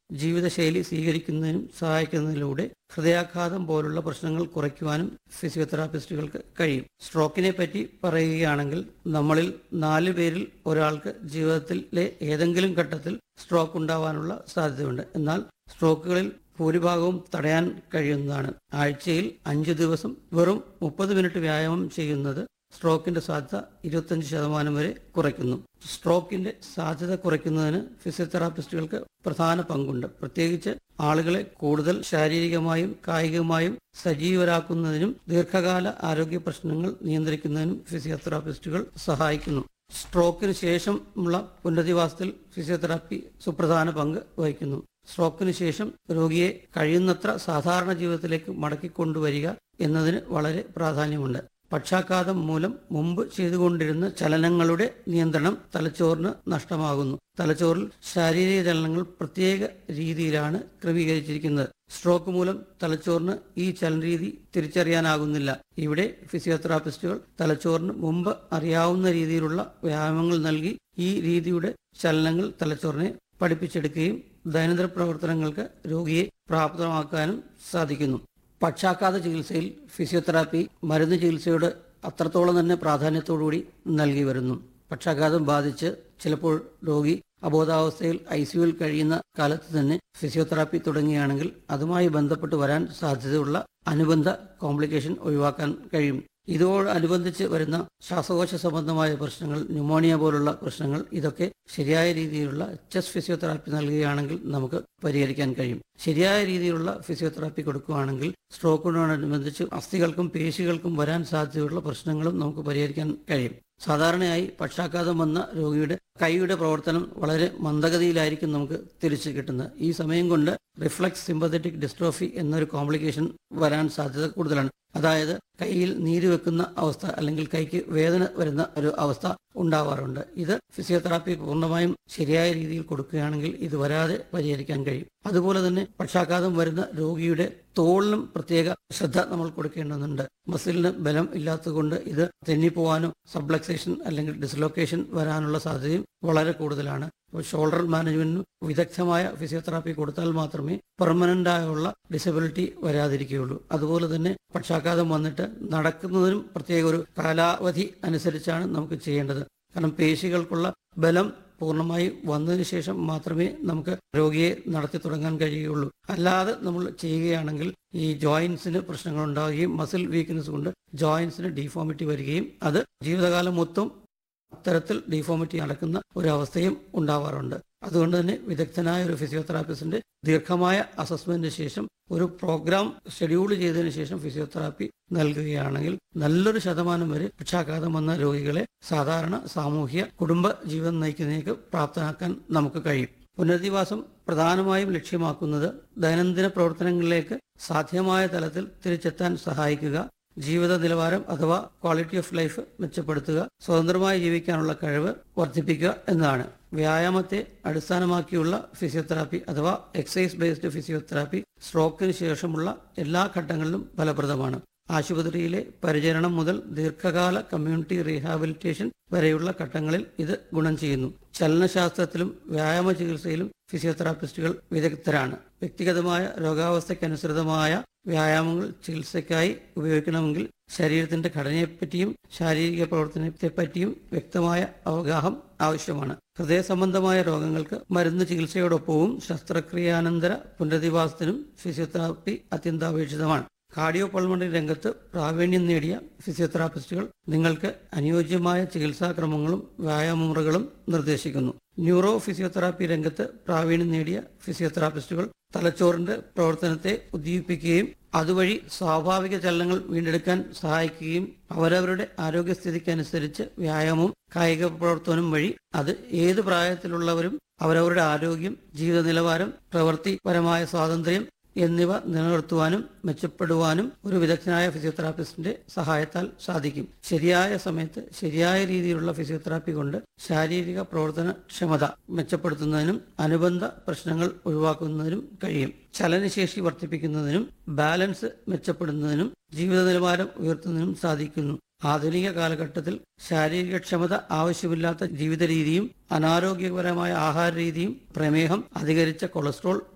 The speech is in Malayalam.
ജീവിതശൈലി സ്വീകരിക്കുന്നതിനും സഹായിക്കുന്നതിലൂടെ ഹൃദയാഘാതം പോലുള്ള പ്രശ്നങ്ങൾ കുറയ്ക്കുവാനും ഫിസിയോതെറാപ്പിസ്റ്റുകൾക്ക് കഴിയും സ്ട്രോക്കിനെ പറ്റി പറയുകയാണെങ്കിൽ നമ്മളിൽ നാല് പേരിൽ ഒരാൾക്ക് ജീവിതത്തിലെ ഏതെങ്കിലും ഘട്ടത്തിൽ സ്ട്രോക്ക് ഉണ്ടാവാനുള്ള സാധ്യതയുണ്ട് എന്നാൽ സ്ട്രോക്കുകളിൽ ഭൂരിഭാഗവും തടയാൻ കഴിയുന്നതാണ് ആഴ്ചയിൽ അഞ്ച് ദിവസം വെറും മുപ്പത് മിനിറ്റ് വ്യായാമം ചെയ്യുന്നത് സ്ട്രോക്കിന്റെ സാധ്യത ഇരുപത്തഞ്ച് ശതമാനം വരെ കുറയ്ക്കുന്നു സ്ട്രോക്കിന്റെ സാധ്യത കുറയ്ക്കുന്നതിന് ഫിസിയോതെറാപ്പിസ്റ്റുകൾക്ക് പ്രധാന പങ്കുണ്ട് പ്രത്യേകിച്ച് ആളുകളെ കൂടുതൽ ശാരീരികമായും കായികമായും സജീവരാക്കുന്നതിനും ദീർഘകാല ആരോഗ്യ പ്രശ്നങ്ങൾ നിയന്ത്രിക്കുന്നതിനും ഫിസിയോതെറാപ്പിസ്റ്റുകൾ സഹായിക്കുന്നു സ്ട്രോക്കിന് ശേഷമുള്ള പുനരധിവാസത്തിൽ ഫിസിയോതെറാപ്പി സുപ്രധാന പങ്ക് വഹിക്കുന്നു സ്ട്രോക്കിന് ശേഷം രോഗിയെ കഴിയുന്നത്ര സാധാരണ ജീവിതത്തിലേക്ക് മടക്കിക്കൊണ്ടുവരിക എന്നതിന് വളരെ പ്രാധാന്യമുണ്ട് പക്ഷാഘാതം മൂലം മുമ്പ് ചെയ്തുകൊണ്ടിരുന്ന ചലനങ്ങളുടെ നിയന്ത്രണം തലച്ചോറിന് നഷ്ടമാകുന്നു തലച്ചോറിൽ ശാരീരിക ചലനങ്ങൾ പ്രത്യേക രീതിയിലാണ് ക്രമീകരിച്ചിരിക്കുന്നത് സ്ട്രോക്ക് മൂലം തലച്ചോറിന് ഈ ചലനരീതി തിരിച്ചറിയാനാകുന്നില്ല ഇവിടെ ഫിസിയോതെറാപ്പിസ്റ്റുകൾ തലച്ചോറിന് മുമ്പ് അറിയാവുന്ന രീതിയിലുള്ള വ്യായാമങ്ങൾ നൽകി ഈ രീതിയുടെ ചലനങ്ങൾ തലച്ചോറിനെ പഠിപ്പിച്ചെടുക്കുകയും ദൈനംദിന പ്രവർത്തനങ്ങൾക്ക് രോഗിയെ പ്രാപ്തമാക്കാനും സാധിക്കുന്നു പക്ഷാഘാത ചികിത്സയിൽ ഫിസിയോതെറാപ്പി മരുന്ന് ചികിത്സയോട് അത്രത്തോളം തന്നെ പ്രാധാന്യത്തോടുകൂടി നൽകി വരുന്നു പക്ഷാഘാതം ബാധിച്ച് ചിലപ്പോൾ രോഗി അബോധാവസ്ഥയിൽ ഐ സിയുവിൽ കഴിയുന്ന കാലത്ത് തന്നെ ഫിസിയോതെറാപ്പി തുടങ്ങുകയാണെങ്കിൽ അതുമായി ബന്ധപ്പെട്ട് വരാൻ സാധ്യതയുള്ള അനുബന്ധ കോംപ്ലിക്കേഷൻ ഒഴിവാക്കാൻ കഴിയും ഇതോടനുബന്ധിച്ച് വരുന്ന ശ്വാസകോശ സംബന്ധമായ പ്രശ്നങ്ങൾ ന്യൂമോണിയ പോലുള്ള പ്രശ്നങ്ങൾ ഇതൊക്കെ ശരിയായ രീതിയിലുള്ള ചെസ്റ്റ് ഫിസിയോതെറാപ്പി നൽകുകയാണെങ്കിൽ നമുക്ക് പരിഹരിക്കാൻ കഴിയും ശരിയായ രീതിയിലുള്ള ഫിസിയോതെറാപ്പി കൊടുക്കുകയാണെങ്കിൽ സ്ട്രോക്കിനോടനുബന്ധിച്ച് അസ്ഥികൾക്കും പേശികൾക്കും വരാൻ സാധ്യതയുള്ള പ്രശ്നങ്ങളും നമുക്ക് പരിഹരിക്കാൻ കഴിയും സാധാരണയായി പക്ഷാഘാതം വന്ന രോഗിയുടെ കൈയുടെ പ്രവർത്തനം വളരെ മന്ദഗതിയിലായിരിക്കും നമുക്ക് തിരിച്ചു കിട്ടുന്നത് ഈ സമയം കൊണ്ട് റിഫ്ലക്സ് സിമ്പത്തറ്റിക് ഡിസ്ട്രോഫി എന്നൊരു കോംപ്ലിക്കേഷൻ വരാൻ സാധ്യത കൂടുതലാണ് അതായത് കൈയിൽ നീര് വെക്കുന്ന അവസ്ഥ അല്ലെങ്കിൽ കൈക്ക് വേദന വരുന്ന ഒരു അവസ്ഥ ഉണ്ടാവാറുണ്ട് ഇത് ഫിസിയോതെറാപ്പി പൂർണ്ണമായും ശരിയായ രീതിയിൽ കൊടുക്കുകയാണെങ്കിൽ ഇത് വരാതെ പരിഹരിക്കാൻ കഴിയും അതുപോലെ തന്നെ പക്ഷാഘാതം വരുന്ന രോഗിയുടെ തോളിനും പ്രത്യേക ശ്രദ്ധ നമ്മൾ കൊടുക്കേണ്ടതുണ്ട് മസിലിന് ബലം ഇല്ലാത്തതുകൊണ്ട് ഇത് തെന്നിപ്പോവാനോ സബ്ലക്സേഷൻ അല്ലെങ്കിൽ ഡിസ്ലൊക്കേഷൻ വരാനുള്ള സാധ്യതയും വളരെ കൂടുതലാണ് അപ്പോൾ ഷോൾഡർ മാനേജ്മെന്റിന് വിദഗ്ധമായ ഫിസിയോതെറാപ്പി കൊടുത്താൽ മാത്രമേ പെർമനന്റ് ആയുള്ള ഡിസബിലിറ്റി വരാതിരിക്കുകയുള്ളൂ അതുപോലെ തന്നെ പക്ഷാഘാതം വന്നിട്ട് നടക്കുന്നതിനും പ്രത്യേക ഒരു കാലാവധി അനുസരിച്ചാണ് നമുക്ക് ചെയ്യേണ്ടത് കാരണം പേശികൾക്കുള്ള ബലം പൂർണ്ണമായി വന്നതിന് ശേഷം മാത്രമേ നമുക്ക് രോഗിയെ നടത്തി തുടങ്ങാൻ കഴിയുകയുള്ളൂ അല്ലാതെ നമ്മൾ ചെയ്യുകയാണെങ്കിൽ ഈ ജോയിൻസിന് പ്രശ്നങ്ങൾ ഉണ്ടാവുകയും മസിൽ വീക്ക്നെസ് കൊണ്ട് ജോയിൻസിന് ഡീഫോമിറ്റി വരികയും അത് ജീവിതകാലം മൊത്തം അത്തരത്തിൽ ഡീഫോമിറ്റി നടക്കുന്ന ഒരു അവസ്ഥയും ഉണ്ടാവാറുണ്ട് അതുകൊണ്ട് തന്നെ വിദഗ്ധനായ ഒരു ഫിസിയോതെറാപ്പിസ്റ്റിന്റെ ദീർഘമായ അസസ്മെന്റിന് ശേഷം ഒരു പ്രോഗ്രാം ഷെഡ്യൂൾ ചെയ്തതിനു ശേഷം ഫിസിയോതെറാപ്പി നൽകുകയാണെങ്കിൽ നല്ലൊരു ശതമാനം വരെ പക്ഷാഘാതം വന്ന രോഗികളെ സാധാരണ സാമൂഹ്യ കുടുംബ ജീവിതം നയിക്കുന്നതിലേക്ക് പ്രാപ്തനാക്കാൻ നമുക്ക് കഴിയും പുനരധിവാസം പ്രധാനമായും ലക്ഷ്യമാക്കുന്നത് ദൈനംദിന പ്രവർത്തനങ്ങളിലേക്ക് സാധ്യമായ തലത്തിൽ തിരിച്ചെത്താൻ സഹായിക്കുക ജീവിത നിലവാരം അഥവാ ക്വാളിറ്റി ഓഫ് ലൈഫ് മെച്ചപ്പെടുത്തുക സ്വതന്ത്രമായി ജീവിക്കാനുള്ള കഴിവ് വർദ്ധിപ്പിക്കുക എന്നതാണ് വ്യായാമത്തെ അടിസ്ഥാനമാക്കിയുള്ള ഫിസിയോതെറാപ്പി അഥവാ എക്സസൈസ് ബേസ്ഡ് ഫിസിയോതെറാപ്പി സ്ട്രോക്കിന് ശേഷമുള്ള എല്ലാ ഘട്ടങ്ങളിലും ഫലപ്രദമാണ് ആശുപത്രിയിലെ പരിചരണം മുതൽ ദീർഘകാല കമ്മ്യൂണിറ്റി റീഹാബിലിറ്റേഷൻ വരെയുള്ള ഘട്ടങ്ങളിൽ ഇത് ഗുണം ചെയ്യുന്നു ചലനശാസ്ത്രത്തിലും വ്യായാമ ചികിത്സയിലും ഫിസിയോതെറാപ്പിസ്റ്റുകൾ വിദഗ്ധരാണ് വ്യക്തിഗതമായ രോഗാവസ്ഥയ്ക്കനുസൃതമായ വ്യായാമങ്ങൾ ചികിത്സയ്ക്കായി ഉപയോഗിക്കണമെങ്കിൽ ശരീരത്തിന്റെ ഘടനയെപ്പറ്റിയും ശാരീരിക പ്രവർത്തനത്തെപ്പറ്റിയും വ്യക്തമായ അവഗാഹം ആവശ്യമാണ് ഹൃദയ സംബന്ധമായ രോഗങ്ങൾക്ക് മരുന്ന് ചികിത്സയോടൊപ്പവും ശസ്ത്രക്രിയാനന്തര പുനരധിവാസത്തിനും ഫിസിയോതെറാപ്പി അത്യന്താപേക്ഷിതമാണ് കാർഡിയോ പൾമണറി രംഗത്ത് പ്രാവീണ്യം നേടിയ ഫിസിയോതെറാപ്പിസ്റ്റുകൾ നിങ്ങൾക്ക് അനുയോജ്യമായ ചികിത്സാക്രമങ്ങളും വ്യായാമമുറകളും നിർദ്ദേശിക്കുന്നു ന്യൂറോ ഫിസിയോതെറാപ്പി രംഗത്ത് പ്രാവീണ്യം നേടിയ ഫിസിയോതെറാപ്പിസ്റ്റുകൾ തലച്ചോറിന്റെ പ്രവർത്തനത്തെ ഉദ്ദീപിപ്പിക്കുകയും അതുവഴി സ്വാഭാവിക ചലനങ്ങൾ വീണ്ടെടുക്കാൻ സഹായിക്കുകയും അവരവരുടെ ആരോഗ്യസ്ഥിതിക്കനുസരിച്ച് വ്യായാമവും കായിക പ്രവർത്തനവും വഴി അത് ഏത് പ്രായത്തിലുള്ളവരും അവരവരുടെ ആരോഗ്യം ജീവിത നിലവാരം പ്രവൃത്തിപരമായ സ്വാതന്ത്ര്യം എന്നിവ നിലനിർത്തുവാനും മെച്ചപ്പെടുവാനും ഒരു വിദഗ്ധനായ ഫിസിയോതെറാപ്പിസ്റ്റിന്റെ സഹായത്താൽ സാധിക്കും ശരിയായ സമയത്ത് ശരിയായ രീതിയിലുള്ള ഫിസിയോതെറാപ്പി കൊണ്ട് ശാരീരിക പ്രവർത്തന ക്ഷമത മെച്ചപ്പെടുത്തുന്നതിനും അനുബന്ധ പ്രശ്നങ്ങൾ ഒഴിവാക്കുന്നതിനും കഴിയും ചലനശേഷി വർദ്ധിപ്പിക്കുന്നതിനും ബാലൻസ് മെച്ചപ്പെടുന്നതിനും ജീവിത നിലവാരം ഉയർത്തുന്നതിനും സാധിക്കുന്നു ആധുനിക കാലഘട്ടത്തിൽ ശാരീരികക്ഷമത ആവശ്യമില്ലാത്ത ജീവിത രീതിയും അനാരോഗ്യപരമായ ആഹാര രീതിയും പ്രമേഹം അധികരിച്ച കൊളസ്ട്രോൾ